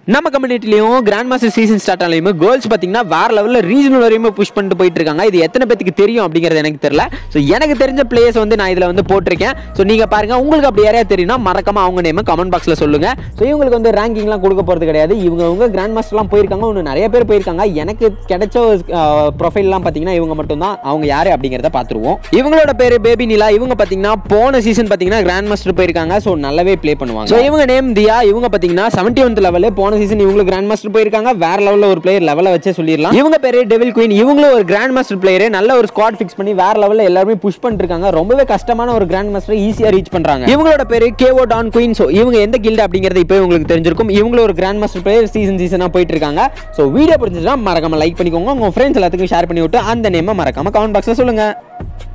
நம்ம கம்யூனிட்டிலையும் grand master season start ஆனாலுமே கேர்ள்ஸ் பார்த்தீங்கன்னா வேற லெவலில் ரீஜனல் வரையுமே புஷ் பண்ணிட்டு போயிட்டு இருக்காங்க இது எத்தனை பேத்துக்கு தெரியும் அப்படிங்கிறது எனக்கு தெரியல ஸோ எனக்கு தெரிஞ்ச பிளேயர்ஸ் வந்து நான் இதில் வந்து போட்டிருக்கேன் ஸோ நீங்கள் பாருங்க உங்களுக்கு அப்படி யாரையா தெரியும்னா மறக்காம அவங்க நேம் கமெண்ட் பாக்ஸில் சொல்லுங்க ஸோ இவங்களுக்கு வந்து ரேங்கிங்லாம் கொடுக்க போகிறது கிடையாது இவங்க அவங்க கிராண்ட் மாஸ்டர்லாம் போயிருக்காங்க இன்னும் நிறைய பேர் போயிருக்காங்க எனக்கு கிடைச்ச ப்ரொஃபைல்லாம் பார்த்தீங்கன்னா இவங்க மட்டும்தான் அவங்க யாரு அப்படிங்கிறத பார்த்துருவோம் இவங்களோட பேர் பேபி நிலா இவங்க பார்த்தீங்கன்னா போன சீசன் பார்த்தீங்கன்னா கிராண்ட் மாஸ்டர் போயிருக்காங்க ஸோ நல்லாவே ப்ளே பண்ணுவாங்க ஸோ இவங்க நேம் தியா இவங்க பார்த்தீங்கன்னா செவன்டி ஒன்த் லெவல் போன சீசன் இவங்களுக்கு கிராண்ட் மாஸ்டர் போயிருக்காங்க வேற லெவலில் ஒரு பிளேயர் லெவலை வச்சே சொல்லிடலாம் இவங்க பேரு டெவில் குயின் இவங்களும் ஒரு கிராண்ட் மாஸ்டர் பிளேயர் நல்ல ஒரு ஸ்குவாட் ஃபிக்ஸ் பண்ணி வேற லெவலில் எல்லாருமே புஷ் பண்ணிட்டு இருக்காங்க ரொம்பவே கஷ்டமான ஒரு கிராண்ட் மாஸ்டர் ஈஸியாக ரீச் பண்றாங்க இவங்களோட பேரு கேஓ டான் குயின் ஸோ இவங்க எந்த கில்டு அப்படிங்கிறது இப்போ உங்களுக்கு தெரிஞ்சிருக்கும் இவங்களும் ஒரு கிராண்ட் மாஸ்டர் பிளேயர் சீசன் சீசனாக போயிட்டு இருக்காங்க ஸோ வீடியோ பிடிச்சிச்சுன்னா மறக்காம லைக் பண்ணிக்கோங்க உங்க ஃப்ரெண்ட்ஸ் எல்லாத்துக்கும் ஷேர் பண்ணி விட்டு அந்த நேமை மறக்காம கமெண்ட் பாக்ஸில் சொல்லுங்க